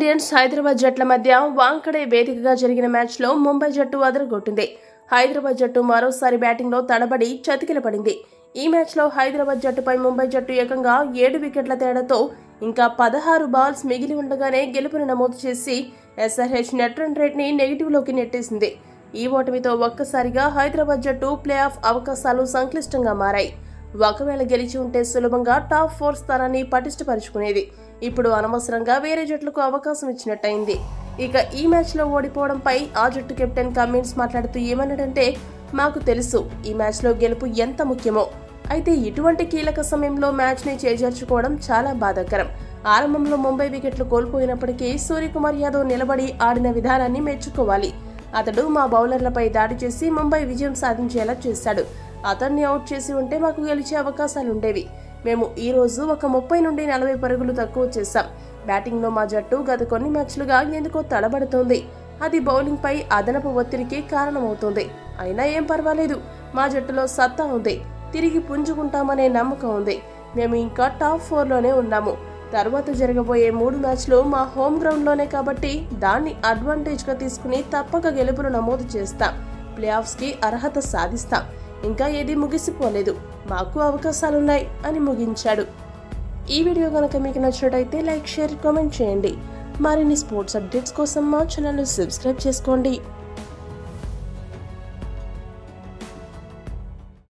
Indians Hyderabad జట్ల మధ్య వాంకడే వేదికగా జరిగిన మ్యాచ్లో ముంబై జట్టు అదరగొట్టింది హైదరాబాద్ జట్టు మరోసారి బ్యాటింగ్లో తడబడి చతికిల పడింది ఈ మ్యాచ్లో హైదరాబాద్ జట్టుపై ముంబై జట్టు ఏకంగా ఏడు వికెట్ల తేడాతో ఇంకా పదహారు బాల్స్ మిగిలి ఉండగానే గెలుపును నమోదు చేసి ఎస్ఆర్హెచ్ నెట్ రన్ రేట్ని నెగిటివ్లోకి నెట్టేసింది ఈ ఓటమితో ఒక్కసారిగా హైదరాబాద్ జట్టు ప్లే ఆఫ్ అవకాశాలు సంక్లిష్టంగా మారాయి ఒకవేళ గెలిచి ఉంటే సులభంగా టాప్ ఫోర్ స్థానాన్ని పటిష్టపరుచుకునేది ఇప్పుడు అనవసరంగా వేరే జట్లకు అవకాశం ఇచ్చినట్టయింది ఇక ఈ మ్యాచ్లో ఓడిపోవడంపై ఆ జట్టు కెప్టెన్ కమిన్స్ మాట్లాడుతూ ఏమన్నాడంటే మాకు తెలుసు ఈ మ్యాచ్లో గెలుపు ఎంత ముఖ్యమో అయితే ఇటువంటి కీలక సమయంలో మ్యాచ్ని చేజార్చుకోవడం చాలా బాధాకరం ఆరంభంలో ముంబై వికెట్లు కోల్పోయినప్పటికీ సూర్యకుమార్ యాదవ్ నిలబడి ఆడిన విధానాన్ని మెచ్చుకోవాలి అతడు మా బౌలర్లపై దాడి చేసి ముంబై విజయం సాధించేలా చేశాడు అతన్ని అవుట్ చేసి ఉంటే మాకు గెలిచే అవకాశాలుండేవి మేము ఈ రోజు ఒక ముప్పై నుండి నలభై పరుగులు తక్కువ చేశాం బ్యాటింగ్లో మా జట్టు గత కొన్ని మ్యాచ్లుగా ఎందుకో తడబడుతోంది అది బౌలింగ్పై అదనపు ఒత్తిడికి కారణమవుతుంది అయినా ఏం పర్వాలేదు మా జట్టులో సత్తా ఉంది తిరిగి పుంజుకుంటామనే నమ్మకం ఉంది మేము ఇంకా టాప్ ఫోర్లోనే ఉన్నాము తర్వాత జరగబోయే మూడు మ్యాచ్లు మా హోమ్ గ్రౌండ్లోనే కాబట్టి దాన్ని అడ్వాంటేజ్గా తీసుకుని తప్పక గెలుపును నమోదు చేస్తాం ప్లే ఆఫ్స్కి అర్హత సాధిస్తాం ఇంకా ఏది ముగిసిపోలేదు మాకు అవకాశాలున్నాయి అని ముగించాడు ఈ వీడియో కనుక మీకు నచ్చినట్టయితే లైక్ షేర్ కామెంట్ చేయండి మరిన్ని స్పోర్ట్స్ అప్డేట్స్ కోసం మా ఛానల్ సబ్స్క్రైబ్ చేసుకోండి